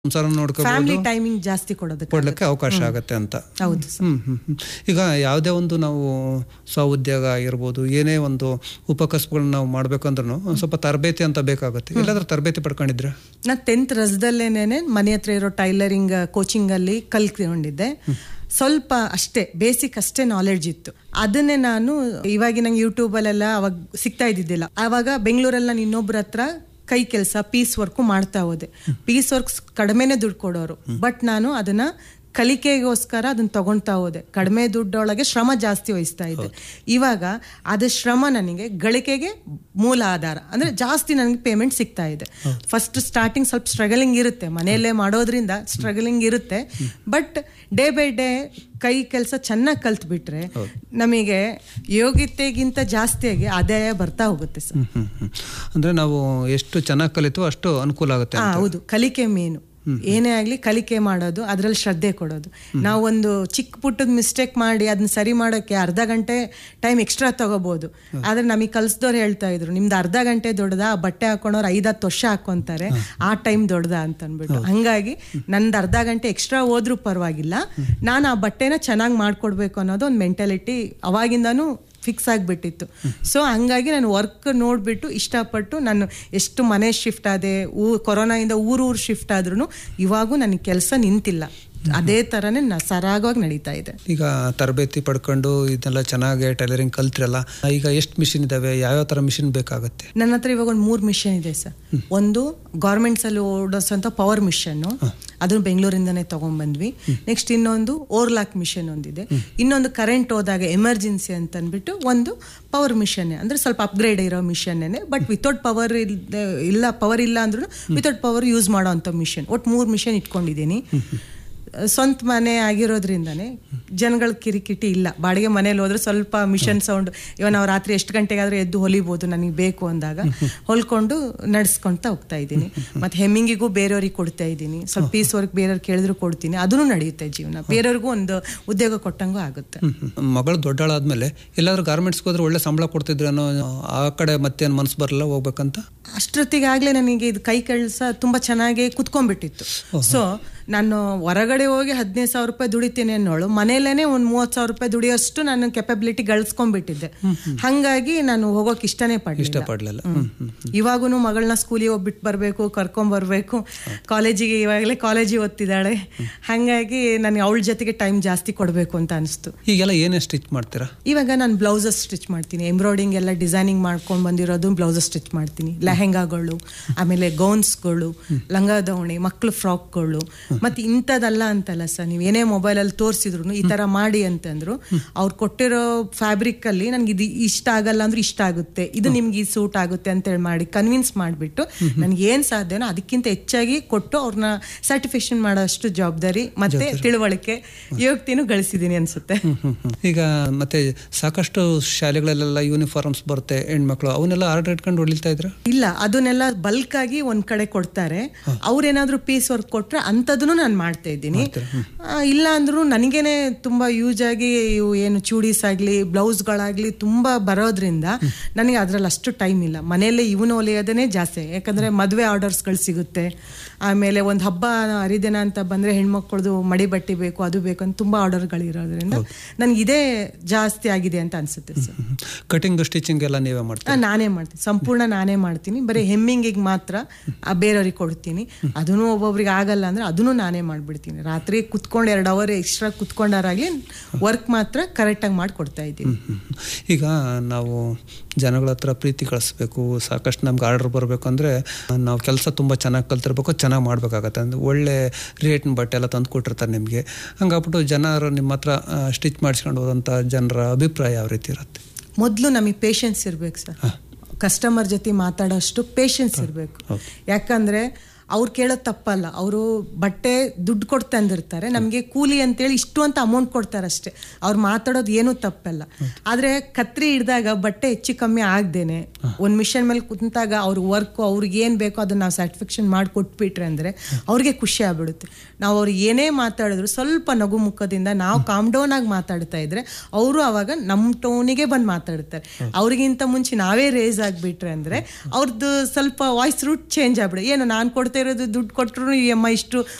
ಸಂಸಾರ ನೋಡ್ಕೋಬಹುದು family timing ಜಾಸ್ತಿ ಕೊಡೋದಕ್ಕೆ ಕೊಡ್ಲಿಕ್ಕೆ ಅವಕಾಶ ಆಗತ್ತೆ ಅಂತ ಹೌದು ಸರ್ ಹ್ಮ್ ಹ್ಮ್ ಹ್ಮ್. ಈಗ ಯಾವುದೇ ಒಂದು ನಾವು ಸ್ವಉದ್ಯೋಗ ಆಗಿರ್ಬೋದು ಏನೇ ಒಂದು ಉಪಕಸಬುಗಳನ್ನ ನಾವು ಮಾಡ್ಬೇಕಂದ್ರೂ ಸ್ವಲ್ಪ ತರಬೇತಿ ಅಂತ ಬೇಕಾಗುತ್ತೆ ಎಲ್ಲಾದ್ರೂ ತರಬೇತಿ ಪಡ್ಕೊಂಡಿದ್ರೆ ನಾ ಟೆಂತ್ ರಸದಲ್ಲೇನೆ ಮನೆ ಹತ್ರ ಇರೋ ಟೈಲರಿಂಗ್ ಕೋಚಿಂಗ್ ಅಲ್ಲಿ ಕಲ್ತ್ಕೊಂಡಿದ್ದೆ ಸ್ವಲ್ಪ ಅಷ್ಟೇ ಬೇಸಿಕ್ ಅಷ್ಟೇ ನಾಲೆಡ್ಜ್ ಇತ್ತು ಅದನ್ನೇ ನಾನು ಇವಾಗ ನಂಗೆ ಯೂಟ್ಯೂಬ್ ಅಲ್ಲೆಲ್ಲ ಅವಾಗ ಸಿಗ್ತಾ ಇದ್ದಿದ್ದಿಲ್ಲ ಆವಾಗ ಬೆಂಗಳೂರಲ್ಲಿ ನಾನು ಇನ್ನೊಬ್ರ ಹತ್ರ ಕೈ ಕೆಲಸ ಪೀಸ್ ವರ್ಕು ಮಾಡ್ತಾ ಹೋದೆ ಪೀಸ್ ವರ್ಕ್ಸ್ ಕಡಿಮೆನೆ ದುಡ್ಡು ಕೊಡೋರು ಬಟ್ ನಾನು ಅದನ್ನ ಕಲಿಕೆಗೋಸ್ಕರ ಅದನ್ನ ತಗೊಳ್ತಾ ಹೋದೆ ಕಡಿಮೆ ದುಡ್ಡೊಳಗೆ ಶ್ರಮ ಜಾಸ್ತಿ ವಹಿಸ್ತಾ ಇದ್ದೆ ಇವಾಗ ಅದ ಶ್ರಮ ನನಗೆ ಗಳಿಕೆಗೆ ಮೂಲ ಆಧಾರ ಅಂದ್ರೆ ಜಾಸ್ತಿ ನನಗೆ ಪೇಮೆಂಟ್ ಸಿಗ್ತಾ ಇದೆ ಫಸ್ಟ್ ಸ್ಟಾರ್ಟಿಂಗ್ ಸ್ವಲ್ಪ ಸ್ಟ್ರಗಲಿಂಗ್ ಇರುತ್ತೆ ಮನೆಯಲ್ಲೇ ಮಾಡೋದ್ರಿಂದ ಸ್ಟ್ರಗಲಿಂಗ್ ಇರುತ್ತೆ ಬಟ್ ಡೇ ಬೈ ಡೇ ಕೈ ಕೆಲಸ ಚೆನ್ನಾಗಿ ಕಲ್ತ್ ಬಿಟ್ರೆ ನಮಗೆ ಯೋಗ್ಯತೆಗಿಂತ ಜಾಸ್ತಿಯಾಗಿ ಆದಾಯ ಬರ್ತಾ ಹೋಗುತ್ತೆ ಸರ್ ಹ್ಮ್ ಹ್ಮ್ ಹ್ಮ್. ಅಂದ್ರೆ ನಾವು ಎಷ್ಟು ಚೆನ್ನಾಗಿ ಕಲಿತು ಅಷ್ಟು ಅನುಕೂಲ ಆಗುತ್ತೆ ಹಾ ಹೌದು ಕಲಿಕೆ ಮೇನು ಏನೇ ಆಗ್ಲಿ ಕಲಿಕೆ ಮಾಡೋದು ಅದ್ರಲ್ಲಿ ಶ್ರದ್ಧೆ ಕೊಡೋದು ನಾವೊಂದು ಚಿಕ್ಕ ಪುಟ್ಟದ ಮಿಸ್ಟೇಕ್ ಮಾಡಿ ಅದನ್ನ ಸರಿ ಮಾಡೋಕ್ಕೆ ಅರ್ಧ ಗಂಟೆ ಟೈಮ್ ಎಕ್ಸ್ಟ್ರಾ ತಗೋಬಹುದು ಆದ್ರೆ ನಮಗೆ ಕಲ್ಸ್ದವ್ರು ಹೇಳ್ತಾ ಇದ್ರು ನಿಮ್ದು ಅರ್ಧ ಗಂಟೆ ದೊಡ್ಡದ ಆ ಬಟ್ಟೆ ಹಾಕೊಂಡವ್ರು ಐದತ್ತು ವರ್ಷ ಹಾಕೊಂತಾರೆ ಆ ಟೈಮ್ ದೊಡ್ಡದ ಅಂತ ಅಂದ್ಬಿಟ್ಟು ಹಂಗಾಗಿ ನಂದು ಅರ್ಧ ಗಂಟೆ ಎಕ್ಸ್ಟ್ರಾ ಹೋದ್ರೂ ಪರವಾಗಿಲ್ಲ ನಾನು ಆ ಬಟ್ಟೆನ ಚೆನ್ನಾಗಿ ಮಾಡ್ಕೊಡ್ಬೇಕು ಅನ್ನೋದು ಒಂದು ಮೆಂಟಾಲಿಟಿ ಅವಾಗಿಂದಾನು ಫಿಕ್ಸ್ ಆಗಿಬಿಟ್ಟಿತ್ತು ಸೊ ಹಂಗಾಗಿ ನಾನು ವರ್ಕ್ ನೋಡಿಬಿಟ್ಟು ಇಷ್ಟಪಟ್ಟು ನಾನು ಎಷ್ಟು ಮನೆ ಶಿಫ್ಟ್ ಆದೆ ಊ ಕೊರೋನಾಯಿಂದ ಊರು ಊರು ಶಿಫ್ಟ್ ಆದ್ರೂ ಇವಾಗೂ ನನಗೆ ಕೆಲಸ ನಿಂತಿಲ್ಲ ಅದೇ ಥರನೇ ನ ಸರಾಗವಾಗಿ ನಡೀತಾ ಇದೆ ಈಗ ತರಬೇತಿ ಪಡ್ಕೊಂಡು ಇದೆಲ್ಲ ಚೆನ್ನಾಗಿ ಟೈಲರಿಂಗ್ ಕಲ್ತಿರಲ್ಲ ಈಗ ಎಷ್ಟು ಮಿಷಿನ್ ಇದಾವೆ ಯಾವ್ಯಾವ ತರ ಮಿಷಿನ್ ಬೇಕಾಗುತ್ತೆ ನನ್ನ ಹತ್ರ ಇವಾಗ ಒಂದು ಮೂರು ಮಿಷನ್ ಇದೆ ಸರ್ ಒಂದು ಗಾರ್ಮೆಂಟ್ಸ್ ಅಲ್ಲಿ ಓಡಿಸೋಂಥ ಪವರ್ ಮಿಷನ್ ಅದನ್ನು ಬೆಂಗಳೂರಿಂದನೇ ತಗೊಂಡ್ಬಂದ್ವಿ ನೆಕ್ಸ್ಟ್ ಇನ್ನೊಂದು ಓರ್ಲಾಕ್ ಮಿಷನ್ ಒಂದಿದೆ ಇನ್ನೊಂದು ಕರೆಂಟ್ ಹೋದಾಗ ಎಮರ್ಜೆನ್ಸಿ ಅಂತ ಅಂದ್ಬಿಟ್ಟು ಒಂದು ಪವರ್ ಮಿಷನ್ ಅಂದ್ರೆ ಸ್ವಲ್ಪ ಅಪ್ಗ್ರೇಡ್ ಇರೋ ಮಿಷನ್ನೇ ಬಟ್ ವಿತೌಟ್ ಪವರ್ ಇಲ್ಲ ಪವರ್ ಇಲ್ಲ ಅಂದ್ರೂ ವಿತೌಟ್ ಪವರ್ ಯೂಸ್ ಮಾಡೋ ಅಂಥ ಮಿಷನ್ ಒಟ್ಟು ಮೂರು ಮಿಷನ್ ಇಟ್ಕೊಂಡಿದ್ದೀನಿ ಸ್ವಂತ ಮನೆ ಆಗಿರೋದ್ರಿಂದನೇ ಜನಗಳ ಕಿರಿಕಿಟಿ ಇಲ್ಲ ಬಾಡಿಗೆ ಮನೇಲಿ ಹೋದ್ರೆ ಸ್ವಲ್ಪ ಮಿಷನ್ ಸೌಂಡ್ ಇವಾಗ ನಾವು ರಾತ್ರಿ ಎಷ್ಟು ಗಂಟೆಗಾದ್ರೂ ಎದ್ದು ಹೊಲಿಬೋದು ನನಗೆ ಬೇಕು ಅಂದಾಗ ಹೊಲ್ಕೊಂಡು ನಡೆಸ್ಕೊಂತ ಹೋಗ್ತಾ ಇದ್ದೀನಿ ಮತ್ತೆ ಹೆಮ್ಮಿಂಗಿಗೂ ಬೇರೆಯವ್ರಿಗೆ ಕೊಡ್ತಾ ಇದ್ದೀನಿ ಸ್ವಲ್ಪ ಪೀಸ್ ವರ್ಕ್ ಬೇರೆಯವ್ರು ಕೇಳಿದ್ರು ಕೊಡ್ತೀನಿ ಅದನ್ನು ನಡೆಯುತ್ತೆ ಜೀವನ ಬೇರೆಯವ್ರಿಗೂ ಒಂದು ಉದ್ಯೋಗ ಕೊಟ್ಟಂಗೂ ಆಗುತ್ತೆ ಹ್ಮ್ ಹ್ಮ್. ಮಗಳು ದೊಡ್ಡಳಾದ್ಮೇಲೆ ಎಲ್ಲಾದ್ರೂ ಗಾರ್ಮೆಂಟ್ಸ್ಗೆ ಹೋದ್ರೆ ಒಳ್ಳೆ ಸಂಬಳ ಕೊಡ್ತಿದ್ರು ಅನ್ನೋ ಆ ಕಡೆ ಮತ್ತೇನು ಮನ್ಸು ಬರಲ್ಲ ಹೋಗ್ಬೇಕಂತ ಅಷ್ಟೊತ್ತಿಗಾಗಲೇ ನನಗೆ ಇದು ಕೈ ಕೆಲಸ ತುಂಬ ಚೆನ್ನಾಗಿ ಕುತ್ಕೊಂಡ್ಬಿಟ್ಟಿತ್ತು ಸೊ ನಾನು ಹೊರಗಡೆ ಹೋಗಿ ಹದಿನೈದು ಸಾವಿರ ರೂಪಾಯಿ ದುಡಿತೀನಿ ಅನ್ನೋಳು ಮನೇಲೇನೆ ಒಂದು ಮೂವತ್ತು ಸಾವಿರ ರೂಪಾಯಿ ದುಡಿಯೋಷ್ಟು ನಾನು ಕೆಪಬಿಲಿಟಿ ಗಳಿಸ್ಕೊಂಡ್ಬಿಟ್ಟಿದ್ದೆ ಹಾಗಾಗಿ ನಾನು ಹೋಗೋಕೆ ಇಷ್ಟನೇ ಪಡಲಿಲ್ಲ ಇಷ್ಟಪಡ್ಲಿಲ್ಲ ಹ್ಮ್ ಹ್ಮ್ ಇವಾಗೂ ಮಗಳನ್ನ ಸ್ಕೂಲಿಗೆ ಹೋಗ್ಬಿಟ್ಟು ಬರಬೇಕು ಕರ್ಕೊಂಬರ್ಬೇಕು ಕಾಲೇಜಿಗೆ ಇವಾಗಲೇ ಕಾಲೇಜಿಗೆ ಓದ್ತಿದ್ದಾಳೆ ಹಾಗಾಗಿ ನನಗೆ ಅವಳ ಜೊತೆಗೆ ಟೈಮ್ ಜಾಸ್ತಿ ಕೊಡಬೇಕು ಅಂತ ಅನಿಸ್ತು ಈಗೆಲ್ಲ ಏನೇ ಸ್ಟಿಚ್ ಮಾಡ್ತೀರಾ ಇವಾಗ ನಾನು ಬ್ಲೌಸಸ್ ಸ್ಟಿಚ್ ಮಾಡ್ತೀನಿ ಎಂಬ್ರಾಯ್ಡಿಂಗ್ ಎಲ್ಲ ಡಿಸೈನಿಂಗ್ ಮಾಡ್ಕೊಂಡು ಬಂದಿರೋದು ಬ್ಲೌಸಸ್ ಸ್ಟಿಚ್ ಮಾಡ್ತೀನಿ ಲೆಹೆಂಗಾಗಳು ಆಮೇಲೆ ಗೌನ್ಸ್ಗಳು ಲಂಗ ದಾವಣಿ ಮಕ್ಳು ಫ್ರಾಕ್ಗಳು ಮತ್ತೆ ಇಂಥದ್ದಲ್ಲ ಅಂತಲ್ಲ ಸರ್ ನೀವು ಏನೇ ಮೊಬೈಲಲ್ಲಿ ತೋರಿಸಿದ್ರು ಈ ತರ ಮಾಡಿ ಅಂತಂದ್ರು ಅವ್ರು ಕೊಟ್ಟಿರೋ ಫ್ಯಾಬ್ರಿಕ್ ಅಲ್ಲಿ ನನ್ಗೆ ಇದು ಇಷ್ಟ ಆಗಲ್ಲ ಅಂದ್ರೆ ಇಷ್ಟ ಆಗುತ್ತೆ ಇದು ನಿಮ್ಗೆ ಈ ಸೂಟ್ ಆಗುತ್ತೆ ಅಂತ ಹೇಳಿ ಮಾಡಿ ಕನ್ವಿನ್ಸ್ ಮಾಡಿಬಿಟ್ಟು ನನ್ಗೆ ಏನ್ ಸಾಧ್ಯನೋ ಅದಕ್ಕಿಂತ ಹೆಚ್ಚಾಗಿ ಕೊಟ್ಟು ಅವ್ರನ್ನ ಸರ್ಟಿಫಿಕೇಶನ್ ಮಾಡೋಷ್ಟು ಜವಾಬ್ದಾರಿ ಮತ್ತೆ ತಿಳುವಳಿಕೆ ಯೋಗ್ತಿನೂ ಗಳಿಸಿದೀನಿ ಅನ್ಸುತ್ತೆ ಹ್ಮ್ ಹ್ಮ್ ಹ್ಮ್. ಈಗ ಮತ್ತೆ ಸಾಕಷ್ಟು ಶಾಲೆಗಳಲ್ಲೆಲ್ಲ ಯೂನಿಫಾರ್ಮ್ಸ್ ಬರುತ್ತೆ ಹೆಣ್ಮಕ್ಳು ಅವನ್ನೆಲ್ಲ ಆರ್ಡರ್ ಇಟ್ಕೊಂಡು ಹೊಡಿತಾ ಇದ್ರ ಇಲ್ಲ ಅದನ್ನೆಲ್ಲ ಬಲ್ಕ್ ಆಗಿ ಒಂದ್ ಕಡೆ ಕೊಡ್ತಾರೆ ಅವ್ರೇನಾದ್ರೂ ಪೀಸ್ ವರ್ಕ್ ಕೊಟ್ರೆ ಅಂಥದನ್ನು ನಾನು ಮಾಡ್ತಾ ಇದ್ದೀನಿ ಆ, ಇಲ್ಲ ಅಂದ್ರೂ ನನಗೇನೆ ತುಂಬಾ ಯೂಸ್ ಆಗಿ ಇವು ಏನು ಚೂಡೀಸ್ ಆಗ್ಲಿ ಬ್ಲೌಸ್ಗಳಾಗ್ಲಿ ತುಂಬಾ ಬರೋದ್ರಿಂದ ನನಗೆ ಅದ್ರಲ್ಲಿ ಅಷ್ಟು ಟೈಮ್ ಇಲ್ಲ ಮನೆಯಲ್ಲೇ ಇವನು ಹೊಲಿಯೋದೇ ಜಾಸ್ತಿ ಯಾಕಂದ್ರೆ ಮದುವೆ ಆರ್ಡರ್ಸ್ಗಳು ಸಿಗುತ್ತೆ ಆಮೇಲೆ ಒಂದು ಹಬ್ಬ ಹರಿದಿನ ಅಂತ ಬಂದ್ರೆ ಹೆಣ್ಮಕ್ಳದು ಮಡಿ ಬಟ್ಟೆ ಬೇಕು ಅದು ಬೇಕು ಅಂತ ತುಂಬಾ ಆರ್ಡರ್ಗಳು ಇರೋದ್ರಿಂದ ನನಗೆ ಇದೇ ಜಾಸ್ತಿ ಆಗಿದೆ ಅಂತ ಅನ್ಸುತ್ತೆ ಸರ್ ಕಟಿಂಗ್ ಸ್ಟಿಚಿಂಗ್ ಎಲ್ಲ ನೀವೇ ಮಾಡ್ತೀರಾ ಆ, ನಾನೇ ಮಾಡ್ತೀನಿ ಸಂಪೂರ್ಣ ನಾನೇ ಮಾಡ್ತೀನಿ ಬರೀ ಹೆಮ್ಮಿಂಗಿಗೆ ಮಾತ್ರ ಆ ಬೇರೆಯವ್ರಿಗೆ ಕೊಡ್ತೀನಿ ಅದನ್ನು ಒಬ್ಬೊಬ್ರಿಗೆ ಆಗಲ್ಲ ಅಂದ್ರೆ ಅದನ್ನು ನಾನೇ ಮಾಡ್ಬಿಡ್ತೀನಿ ರಾತ್ರಿ ಕುತ್ಕೊಂಡು ಎರಡು ಅವರ್ ಎಕ್ಸ್ಟ್ರಾ ಕುತ್ಕೊಂಡಾರಾಗ್ಲಿ ವರ್ಕ್ ಮಾತ್ರ ಕರೆಕ್ಟಾಗಿ ಮಾಡಿ ಕೊಡ್ತಾ ಇದ್ದೀನಿ ಹ್ಮ್. ಈಗ ನಾವು ಜನಗಳ ಹತ್ರ ಪ್ರೀತಿ ಕಳಿಸ್ಬೇಕು ಸಾಕಷ್ಟು ನಮ್ಗೆ ಆರ್ಡರ್ ಬರಬೇಕು ಅಂದರೆ ನಾವು ಕೆಲಸ ತುಂಬ ಚೆನ್ನಾಗಿ ಕಲ್ತಿರ್ಬೇಕು ಚೆನ್ನಾಗಿ ಮಾಡಬೇಕಾಗತ್ತೆ ಅಂದ್ರೆ ಒಳ್ಳೆ ರೇಟ್ನ ಬಟ್ಟೆ ಎಲ್ಲ ತಂದು ಕೊಟ್ಟಿರ್ತಾರೆ ನಿಮಗೆ ಹಂಗಾಗ್ಬಿಟ್ಟು ಜನರು ನಿಮ್ಮ ಹತ್ರ ಸ್ಟಿಚ್ ಮಾಡಿಸ್ಕೊಂಡು ಹೋದಂಥ ಜನರ ಅಭಿಪ್ರಾಯ ಯಾವ ರೀತಿ ಇರುತ್ತೆ ಮೊದಲು ನಮಗೆ ಪೇಷನ್ಸ್ ಇರ್ಬೇಕು ಸರ್ ಕಸ್ಟಮರ್ ಜೊತೆ ಮಾತಾಡೋಷ್ಟು ಪೇಷನ್ಸ್ ಇರಬೇಕು ಯಾಕಂದ್ರೆ ಅವ್ರು ಕೇಳೋದು ತಪ್ಪಲ್ಲ ಅವರು ಬಟ್ಟೆ ದುಡ್ಡು ಕೊಟ್ಟು ತಂದಿರ್ತಾರೆ ನಮಗೆ ಕೂಲಿ ಅಂತೇಳಿ ಇಷ್ಟು ಅಂತ ಅಮೌಂಟ್ ಕೊಡ್ತಾರೆ ಅಷ್ಟೇ ಅವ್ರು ಮಾತಾಡೋದು ಏನೂ ತಪ್ಪಲ್ಲ ಆದರೆ ಕತ್ರಿ ಹಿಡ್ದಾಗ ಬಟ್ಟೆ ಹೆಚ್ಚು ಕಮ್ಮಿ ಆಗ್ದೇನೆ ಒಂದು ಮಿಷನ್ ಮೇಲೆ ಕುಂತಾಗ ಅವ್ರ ವರ್ಕು ಅವ್ರಿಗೆ ಏನು ಬೇಕೋ ಅದನ್ನ ನಾವು ಸ್ಯಾಟಿಸ್ಫ್ಯಾಕ್ಷನ್ ಮಾಡಿ ಕೊಟ್ಬಿಟ್ರೆ ಅಂದರೆ ಅವ್ರಿಗೆ ಖುಷಿ ಆಗ್ಬಿಡುತ್ತೆ ನಾವು ಅವ್ರು ಏನೇ ಮಾತಾಡಿದ್ರು ಸ್ವಲ್ಪ ನಗು ಮುಖದಿಂದ ನಾವು ಕಾಮ್ ಡೌನ್ ಆಗಿ ಮಾತಾಡ್ತಾ ಇದ್ರೆ ಅವರು ಅವಾಗ ನಮ್ಮ ಟೋನಿಗೆ ಬಂದು ಮಾತಾಡ್ತಾರೆ ಅವ್ರಿಗಿಂತ ಮುಂಚೆ ನಾವೇ ರೇಸ್ ಆಗಿಬಿಟ್ರೆ ಅಂದರೆ ಅವ್ರದ್ದು ಸ್ವಲ್ಪ ವಾಯ್ಸ್ ರೂಟ್ ಚೇಂಜ್ ಆಗ್ಬಿಡುತ್ತೆ ಏನು ನಾನು ಕೊಡ್ತಾ ಇರೋದು ದುಡ್ಡು ಕೊಟ್ಟರು ಈ ಅಮ್ಮ ಇಷ್ಟು